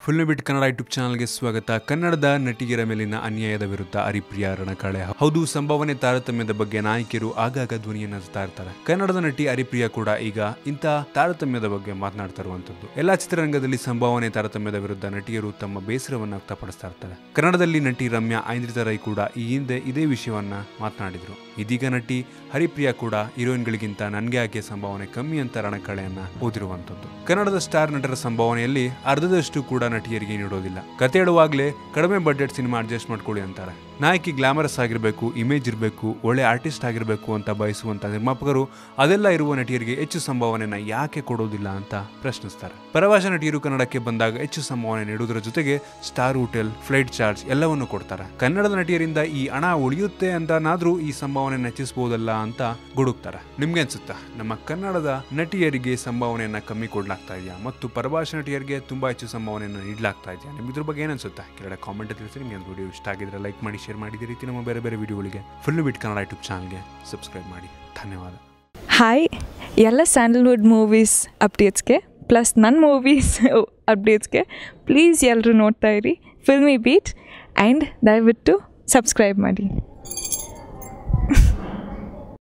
full bit Kannada YouTube ಚಾನಲ್ಗೆ ಸ್ವಾಗತ ಕನ್ನಡದ ನಟಿಯರ ಮೇಲಿನ ಅನ್ಯಾಯದ ವಿರುದ್ಧ ಹರಿಪ್ರಿಯ ರಣಕಳೆ ಹೌದು ಸಂಭಾವನೆ ತಾರತಮ್ಯದ ಬಗ್ಗೆ ನಾಯಕಿಯರು ಆಗಾಗ ಧ್ವನಿಯನ್ನು ಎತ್ತುತ್ತಾ ಇರ್ತಾರೆ ಕನ್ನಡದ ನಟಿ ಹರಿಪ್ರಿಯ ಕೂಡ ಈಗ ಇಂಥ ತಾರತಮ್ಯದ ಬಗ್ಗೆ ಮಾತನಾಡ್ತಾ ಇರುವಂತದ್ದು ಎಲ್ಲಾ ಚಿತ್ರರಂಗದಲ್ಲಿ ಸಂಭಾವನೆ ತಾರತಮ್ಯದ ವಿರುದ್ಧ ನಟಿಯರು ತಮ್ಮ ಬೇಸರವನ್ನು ವ್ಯಕ್ತಪಡಿಸ್ತಾ ಇರ್ತಾರೆ ಕನ್ನಡದಲ್ಲಿ ನಟಿ ರಮ್ಯಾ ಐಂದ್ರಿತಾ ರೈ ಕೂಡ ಈ ಹಿಂದೆ ಇದೇ ವಿಷಯವನ್ನ ಮಾತನಾಡಿದ್ರು ಇದೀಗ ನಟಿ ಹರಿಪ್ರಿಯ ಕೂಡ ಹೀರೋಯಿನ್ಗಳಿಗಿಂತ ನನ್ಗೆ ಯಾಕೆ ಸಂಭಾವನೆ ಕಮ್ಮಿ ಅಂತ ರಣಕಳೆಯನ್ನ ಓದಿರುವಂತದ್ದು ಕನ್ನಡದ ಸ್ಟಾರ್ ನಟರ ಸಂಭಾವನೆಯಲ್ಲಿ ಅರ್ಧದಷ್ಟು ಕೂಡ ನಟಿಯರಿಗೆ ನೀಡೋದಿಲ್ಲ ಕತೆ ಹೇಳುವಾಗಲೇ ಕಡಿಮೆ ಬಡ್ಜೆಟ್ ಸಿನಿಮಾ ಅಡ್ಜಸ್ಟ್ ಮಾಡ್ಕೊಳ್ಳಿ ಅಂತಾರೆ ನಾಯಕಿ ಗ್ಲಾಮರಸ್ ಆಗಿರಬೇಕು ಇಮೇಜ್ ಇರಬೇಕು ಒಳ್ಳೆ ಆರ್ಟಿಸ್ಟ್ ಆಗಿರಬೇಕು ಅಂತ ಬಯಸುವಂತ ನಿರ್ಮಾಪಕರು ಅದೆಲ್ಲ ಇರುವ ನಟಿಯರಿಗೆ ಹೆಚ್ಚು ಸಂಭಾವನೆಯನ್ನ ಯಾಕೆ ಕೊಡೋದಿಲ್ಲ ಅಂತ ಪ್ರಶ್ನಿಸ್ತಾರೆ ಪರಭಾಷಾ ನಟಿಯರು ಕನ್ನಡಕ್ಕೆ ಬಂದಾಗ ಹೆಚ್ಚು ಸಂಭಾವನೆ ನೀಡುವುದರ ಜೊತೆಗೆ ಸ್ಟಾರ್ ಹೋಟೆಲ್ ಫ್ಲೈಟ್ ಚಾರ್ಜ್ ಎಲ್ಲವನ್ನು ಕೊಡ್ತಾರೆ ಕನ್ನಡದ ನಟಿಯರಿಂದ ಈ ಹಣ ಉಳಿಯುತ್ತೆ ಅಂತನಾದ್ರೂ ಈ ಸಂಭಾವನೆ ಹೆಚ್ಚಿಸಬಹುದಲ್ಲ ಅಂತ ಗುಡುಕ್ತಾರೆ ನಿಮ್ಗೆ ಅನ್ಸುತ್ತಾ ನಮ್ಮ ಕನ್ನಡದ ನಟಿಯರಿಗೆ ಸಂಭಾವನೆಯನ್ನ ಕಮ್ಮಿ ಕೊಡ್ಲಾಗ್ತಾ ಇದೆಯಾ ಮತ್ತು ಪರಭಾಷಾ ನಟಿಯರಿಗೆ ತುಂಬಾ ಹೆಚ್ಚು ಸಂಭಾವನೆಯನ್ನು ನೀಡಲಾಗ್ತಾ ಇದೆಯಾ ನಿಮ್ಗೆ ಇದ್ರ ಬಗ್ಗೆ ಏನು ಅನ್ಸುತ್ತಾ ಕೆಳಗಡೆ ಕಾಮೆಂಟ್ ತಿಳಿಸಿ ನಿಮಗೆ ವಿಡಿಯೋ ಇಷ್ಟ ಆಗಿದ್ರೆ ಲೈಕ್ ಮಾಡಿ ಶೇರ್ ಮಾಡಿ ಇದೇ ರೀತಿ ನಮ್ಮ ಬೇರೆ ಬೇರೆ ವಿಡಿಯೋಗಳಿಗೆ ಫುಲ್ ಬಿಟ್ ಕನ್ನಡ ಯೂಟ್ಯೂಬ್ ಚಾನಲ್ಗೆ ಸಬ್ಸ್ಕ್ರೈಬ್ ಮಾಡಿ ಧನ್ಯವಾದ ಹಾಯ್ ಎಲ್ಲ ಸ್ಯಾಂಡಲ್ವುಡ್ ಮೂವೀಸ್ ಅಪ್ಡೇಟ್ಸ್ಗೆ ಪ್ಲಸ್ ನನ್ನ ಮೂವೀಸ್ ಅಪ್ಡೇಟ್ಸ್ಗೆ ಪ್ಲೀಸ್ ಎಲ್ಲರೂ ನೋಡ್ತಾ ಇರಿ ಫಿಲ್ಮಿ ಬೀಟ್ ಆ್ಯಂಡ್ ದಯವಿಟ್ಟು ಸಬ್ಸ್ಕ್ರೈಬ್ ಮಾಡಿ